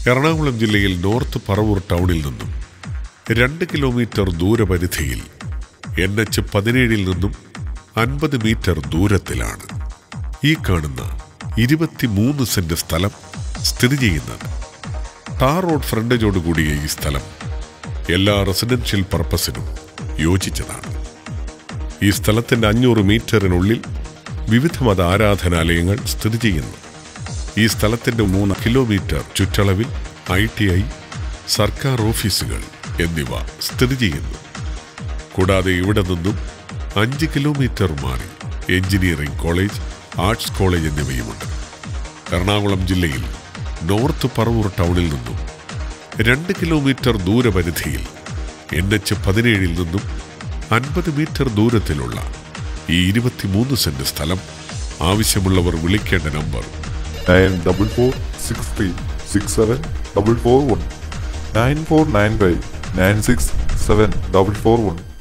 എറണാകുളം ജില്ലയിൽ നോർത്ത് പറവൂർ ടൗണിൽ നിന്നും രണ്ട് കിലോമീറ്റർ ദൂരപരിധിയിൽ എൻ എച്ച് പതിനേഴിൽ നിന്നും അൻപത് മീറ്റർ ദൂരത്തിലാണ് ഈ കാണുന്ന ഇരുപത്തിമൂന്ന് സെന്റ് സ്ഥലം സ്ഥിതി ചെയ്യുന്നത് ടാർ റോഡ് ഫ്രണ്ടേജോടുകൂടിയ ഈ സ്ഥലം എല്ലാ റെസിഡൻഷ്യൽ പർപ്പസിനും യോജിച്ചതാണ് ഈ സ്ഥലത്തിന്റെ അഞ്ഞൂറ് മീറ്ററിനുള്ളിൽ വിവിധ മത ആരാധനാലയങ്ങൾ സ്ഥിതി ചെയ്യുന്നു ഈ സ്ഥലത്തിന്റെ മൂന്ന് കിലോമീറ്റർ ചുറ്റളവിൽ ഐ ടി ഐ സർക്കാർ ഓഫീസുകൾ എന്നിവ സ്ഥിതി ചെയ്യുന്നു കൂടാതെ ഇവിടെ നിന്നും അഞ്ച് കിലോമീറ്റർ മാറി എഞ്ചിനീയറിംഗ് കോളേജ് ആർട്സ് കോളേജ് എന്നിവയുമുണ്ട് എറണാകുളം ജില്ലയിൽ നോർത്ത് പറവൂർ ടൗണിൽ നിന്നും രണ്ട് കിലോമീറ്റർ ദൂരപരിധിയിൽ എൻ എച്ച് പതിനേഴിൽ നിന്നും അൻപത് മീറ്റർ ദൂരത്തിലുള്ള ഈ ഇരുപത്തിമൂന്ന് സെന്റ് സ്ഥലം ആവശ്യമുള്ളവർ വിളിക്കേണ്ട number nine double four six three six seven double four one nine four nine five nine six seven double four one